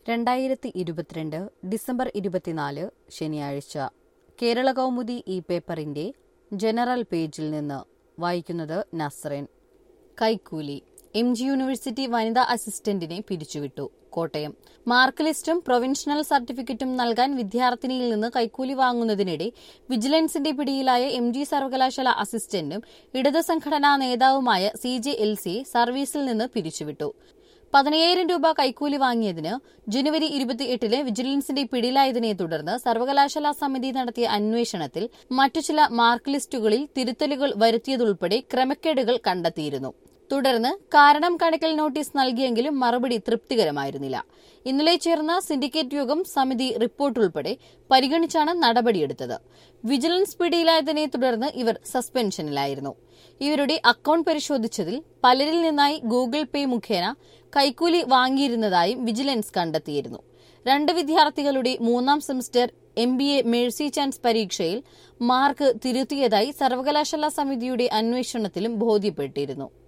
രണ്ടായിരത്തി ഇരുപത്തിരണ്ട് ഡിസംബർ ഇരുപത്തിനാല് ശനിയാഴ്ച കേരള കൗമുദി ഈ പേപ്പറിന്റെ ജനറൽ പേജിൽ നിന്ന് വായിക്കുന്നത് നസ്രൻ കൈക്കൂലി എം ജി യൂണിവേഴ്സിറ്റി വനിതാ അസിസ്റ്റന്റിനെ പിരിച്ചുവിട്ടു കോട്ടയം മാർക്ക് ലിസ്റ്റും പ്രൊവിൻഷണൽ സർട്ടിഫിക്കറ്റും നൽകാൻ വിദ്യാർത്ഥിനിയിൽ നിന്ന് കൈക്കൂലി വാങ്ങുന്നതിനിടെ വിജിലൻസിന്റെ പിടിയിലായ എം ജി സർവകലാശാല അസിസ്റ്റന്റും ഇടത് സംഘടനാ നേതാവുമായ സി ജെ എൽ സി സർവീസിൽ നിന്ന് പിരിച്ചുവിട്ടു പതിനയ്യായിരം രൂപ കൈക്കൂലി വാങ്ങിയതിന് ജനുവരി ഇരുപത്തിയെട്ടിന് വിജിലൻസിന്റെ പിടിയിലായതിനെ തുടർന്ന് സർവകലാശാല സമിതി നടത്തിയ അന്വേഷണത്തിൽ മറ്റു ചില മാർക്ക് ലിസ്റ്റുകളിൽ തിരുത്തലുകൾ വരുത്തിയതുൾപ്പെടെ ക്രമക്കേടുകൾ കണ്ടെത്തിയിരുന്നു തുടർന്ന് കാരണം കാണിക്കൽ നോട്ടീസ് നൽകിയെങ്കിലും മറുപടി തൃപ്തികരമായിരുന്നില്ല ഇന്നലെ ചേർന്ന സിൻഡിക്കേറ്റ് യോഗം സമിതി റിപ്പോർട്ട് ഉൾപ്പെടെ പരിഗണിച്ചാണ് നടപടിയെടുത്തത് വിജിലൻസ് പിടിയിലായതിനെ തുടർന്ന് ഇവർ സസ്പെൻഷനിലായിരുന്നു ഇവരുടെ അക്കൌണ്ട് പരിശോധിച്ചതിൽ പലരിൽ നിന്നായി ഗൂഗിൾ പേ മുഖേന കൈക്കൂലി വാങ്ങിയിരുന്നതായും വിജിലൻസ് കണ്ടെത്തിയിരുന്നു രണ്ട് വിദ്യാർത്ഥികളുടെ മൂന്നാം semester M B A mercy chance പരീക്ഷയിൽ മാർക്ക് തിരുത്തിയതായി സർവകലാശാല സമിതിയുടെ അന്വേഷണത്തിലും ബോധ്യപ്പെട്ടിരുന്നു